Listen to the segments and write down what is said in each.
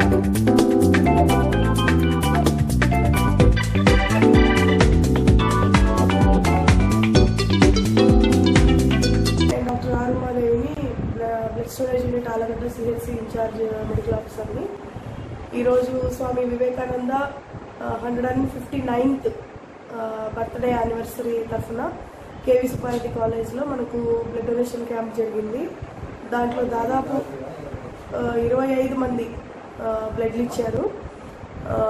నేను డాక్టర్ ఆరుమాదేవిని blood storage unit Allagadda CHC in-charge medical ఆఫీసర్ని ఈరోజు Swami Vivekananda hundred and fifty ninth birthday anniversary తరఫున కేవీ సుబ్బారెడ్డి కాలేజ్లో మనకు బ్లడ్ డొనేషన్ క్యాంప్ జరిగింది దాంట్లో దాదాపు ఆ, ఇరవై ఐదు మంది ఆ, బ్లడ్లు ఇచ్చారు ఆ,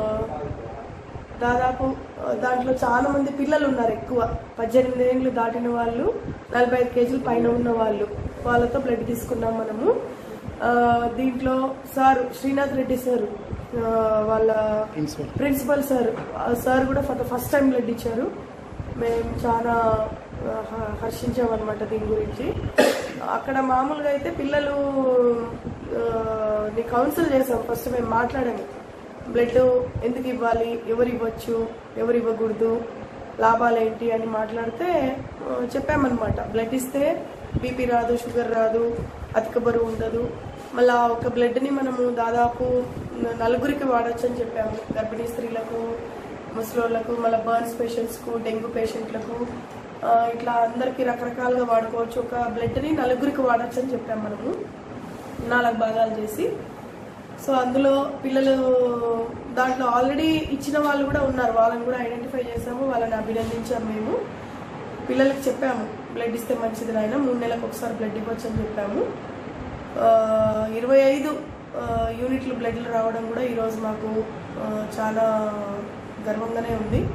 దాదాపు ఆ, దాంట్లో చాలా మంది పిల్లలు ఉన్నారు ఎక్కువ పద్దెనిమిది ఏళ్ళు దాటిన వాళ్ళు నలభై ఐదు కేజీల పైన ఉన్న వాళ్ళు వాళ్ళతో బ్లడ్ తీసుకున్నాం మనము ఆ, దీంట్లో సార్ శ్రీనాథ్ రెడ్డి సార్ ఆ, వాళ్ళ ప్రిన్సిపల్ సార్ ఆ సార్ కూడా for the first time blood ఇచ్చారు మేము చాలా ఆ, హ- హర్షించామన్నమాట దీని గురించి అక్కడ మామూలుగా అయితే పిల్లలు ఆ, ని కౌన్సిల్ చేసాం ఫస్ట్ మేము మాట్లాడాము బ్లడ్ ఎందుకు ఇవ్వాలి ఎవరు ఇవ్వచ్చు ఎవరు ఇవ్వకూడదు లాభాలు ఏంటి అని మాట్లాడితే ఆ, చెప్పామన్నమాట బ్లడ్ ఇస్తే బీపీ రాదు షుగర్ రాదు అధిక బరువు ఉండదు మళ్ళీ ఒక బ్లడ్ని మనము దాదాపు న- నలుగురికి వాడచ్చు అని చెప్పాము గర్భిణీ స్త్రీలకు ముసలోళ్ళకు మళ్ళీ బర్న్స్ పేషెంట్స్కు డెంగ్యూ పేషెంట్లకు ఆ, ఇట్లా అందరికి రకరకాలుగా వాడుకోవచ్చు ఒక బ్లడ్ని నలుగురికి వాడచ్చు అని చెప్పాము మనము నాలుగు భాగాలు చేసి సో అందులో పిల్లలు దాంట్లో ఆల్రెడీ ఇచ్చిన వాళ్ళు కూడా ఉన్నారు వాళ్ళని కూడా ఐడెంటిఫై చేసాము వాళ్ళని అభినందించాము మేము పిల్లలకి చెప్పాము బ్లడ్ ఇస్తే మంచిది నాయన మూడు నెలలకు ఒకసారి బ్లడ్ ఇవ్వచ్చు అని చెప్పాము ఆ, ఇరవై ఐదు ఆ, యూనిట్లు బ్లడ్లు రావడం కూడా ఈరోజు మాకు ఆ, చాలా గర్వంగానే ఉంది